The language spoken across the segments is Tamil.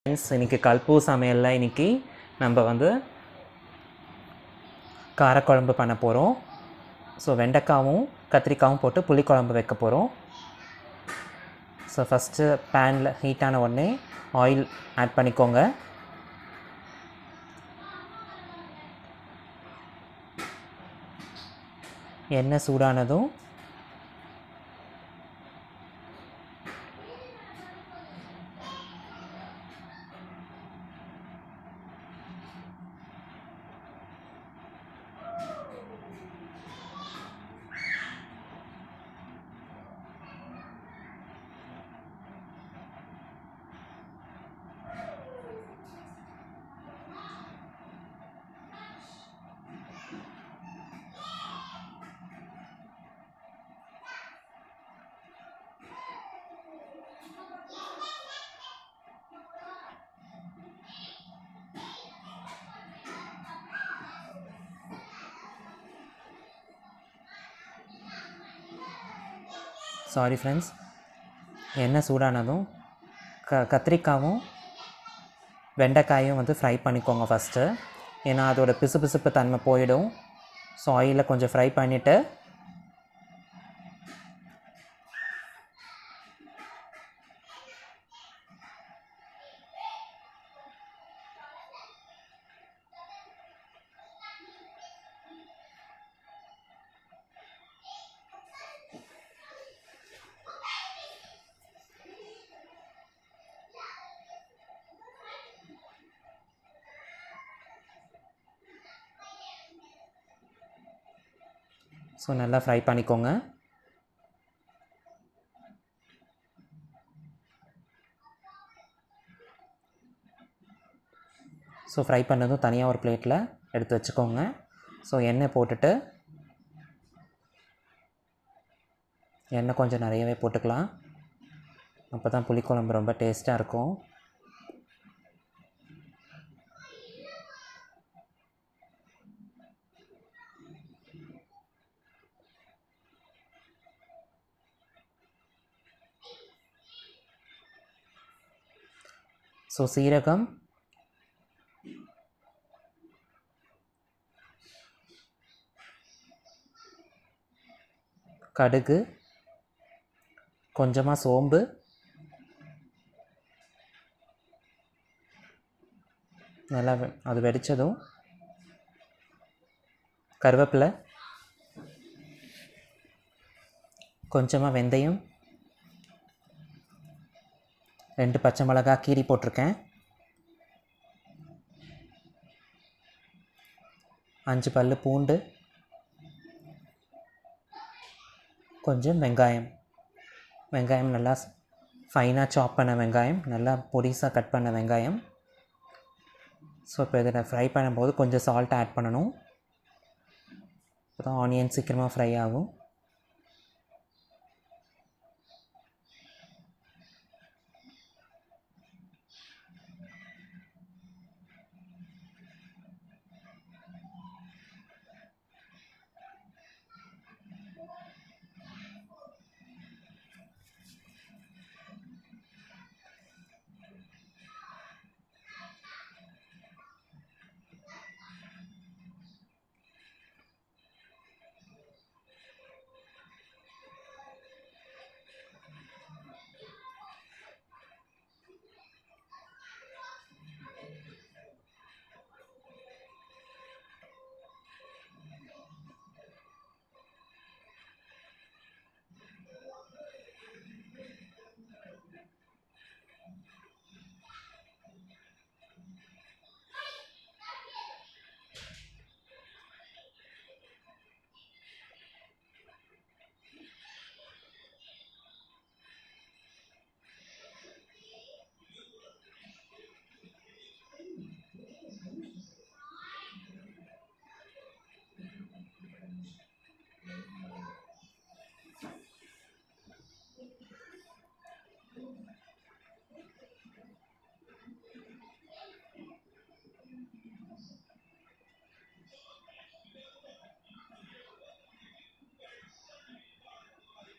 ஃப்ரெண்ட்ஸ் இன்றைக்கி கல்பூ சமையலில் இன்றைக்கி நம்ம வந்து காரக்குழம்பு பண்ண போகிறோம் ஸோ வெண்டைக்காவும் கத்திரிக்காவும் போட்டு புளிக்குழம்பு வைக்க போகிறோம் ஸோ ஃபஸ்ட்டு பேனில் ஹீட்டான உடனே ஆயில் ஆட் பண்ணிக்கோங்க எண்ணெய் சூடானதும் சாரி ஃப்ரெண்ட்ஸ் எண்ணெய் சூடானதும் க கத்திரிக்காவும் வெண்டைக்காயும் வந்து ஃப்ரை பண்ணிக்கோங்க ஃபஸ்ட்டு ஏன்னா அதோட பிசுபிசுப்பு தன்மை போயிடும் ஸோ ஆயிலில் கொஞ்சம் ஃப்ரை பண்ணிவிட்டு ஸோ நல்லா ஃப்ரை பண்ணிக்கோங்க ஸோ ஃப்ரை பண்ணதும் தனியாக ஒரு பிளேட்டில் எடுத்து வச்சுக்கோங்க ஸோ எண்ணெய் போட்டுட்டு எண்ணெய் கொஞ்சம் நிறையவே போட்டுக்கலாம் அப்போ தான் புளிக்குழம்பு ரொம்ப டேஸ்ட்டாக இருக்கும் ஸோ சீரகம் கடுகு கொஞ்சமாக சோம்பு நல்லா வெ- அது வெடித்ததும் கருவேப்பிலை கொஞ்சமாக வெந்தயம் ரெண்டு பச்சை மிளகா கீரி போட்டிருக்கேன் அஞ்சு பல்லு பூண்டு கொஞ்சம் வெங்காயம் வெங்காயம் நல்லா ஃபைனாக சாப் பண்ண வெங்காயம் நல்லா பொடிசாக கட் பண்ண வெங்காயம் ஸோ இப்போ இதில் ஃப்ரை பண்ணும்போது கொஞ்சம் சால்ட் ஆட் பண்ணணும் அப்போ தான் ஆனியன் சீக்கிரமாக ஃப்ரை ஆகும்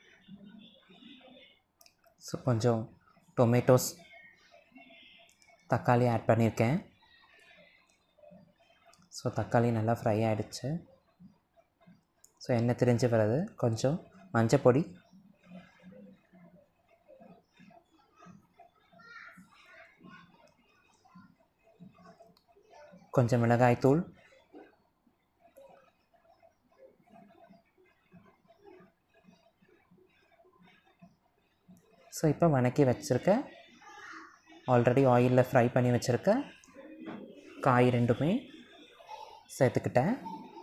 ஸோ கொஞ்சம் டொமேட்டோஸ் தக்காளி ஆட் பண்ணியிருக்கேன் ஸோ தக்காளி நல்லா ஃப்ரை ஆகிடுச்சு ஸோ எண்ணெய் திரிஞ்சு வர்றது கொஞ்சம் மஞ்சள் பொடி கொஞ்சம் மிளகாய் தூள் ஸோ இப்போ வணக்கி வச்சுருக்க ஆல்ரெடி ஆயிலில் ஃப்ரை பண்ணி வச்சுருக்க காய் ரெண்டுமே சேர்த்துக்கிட்டேன்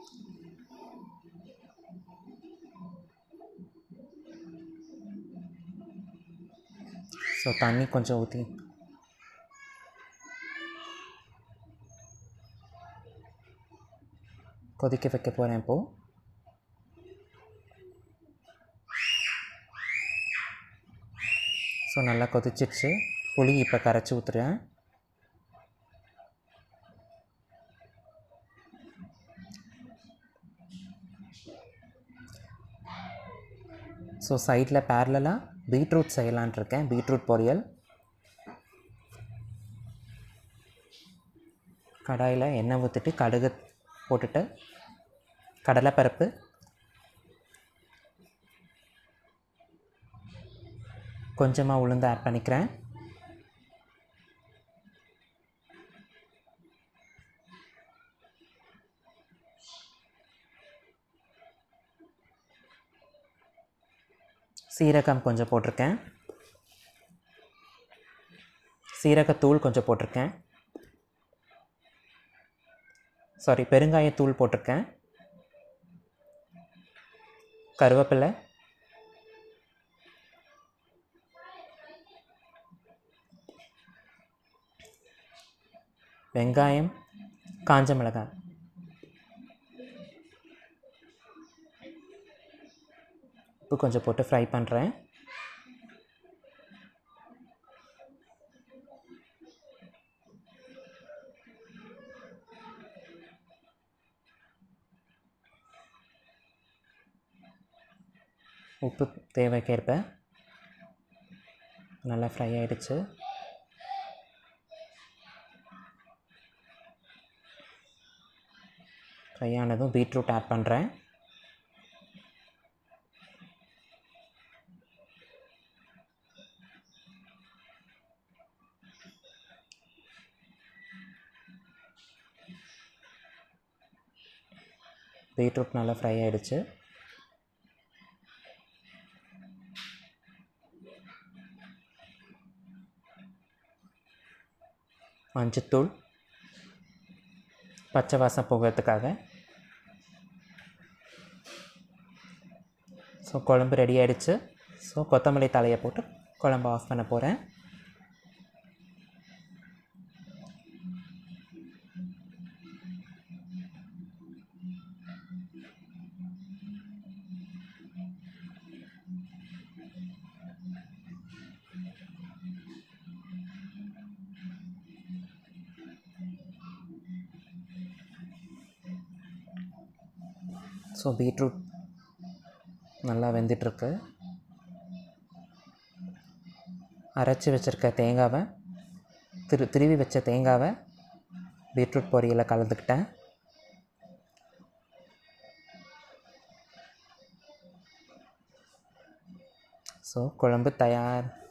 ஸோ தண்ணி கொஞ்சம் ஊற்றி கொதிக்க வைக்க போகிறேன் இப்போது ஸோ நல்லா கொதிச்சிடுச்சு புளி இப்போ கரைச்சி ஊற்றுறேன் ஸோ சைடில் பேரலாக பீட்ரூட் செய்யலான் இருக்கேன் பீட்ரூட் பொரியல் கடாயில் எண்ணெய் ஊற்றிட்டு கடுகு போட்டுட்டு கடலைப்பருப்பு கொஞ்சமாக உளுந்து ஆட் பண்ணிக்கிறேன் சீரகம் கொஞ்சம் போட்டிருக்கேன் சீரகத்தூள் கொஞ்சம் போட்டிருக்கேன் சாரி பெருங்காயத்தூள் போட்டிருக்கேன் கருவேப்பிலை வெங்காயம் காஞ்ச மிளகாய் உப்பு கொஞ்சம் போட்டு ஃப்ரை பண்ணுறேன் உப்பு தேவைக்கேற்ப நல்லா ஃப்ரை ஆகிடுச்சு ஃப்ரை ஆனதும் பீட்ரூட் ஆட் பண்ணுறேன் பீட்ரூட் நல்லா ஃப்ரை ஆகிடுச்சு மஞ்சத்தூள் பச்சை வாசம் போகிறதுக்காக ஸோ குழம்பு ரெடி ஆகிடுச்சு ஸோ கொத்தமல்லி தலையை போட்டு குழம்பு ஆஃப் பண்ண போகிறேன் ஸோ பீட்ரூட் நல்லா வெந்துட்டுருக்கு அரைச்சி வச்சுருக்க தேங்காவை திரு திருவி வச்ச தேங்காவை பீட்ரூட் பொரியலில் கலந்துக்கிட்டேன் ஸோ குழம்பு தயார்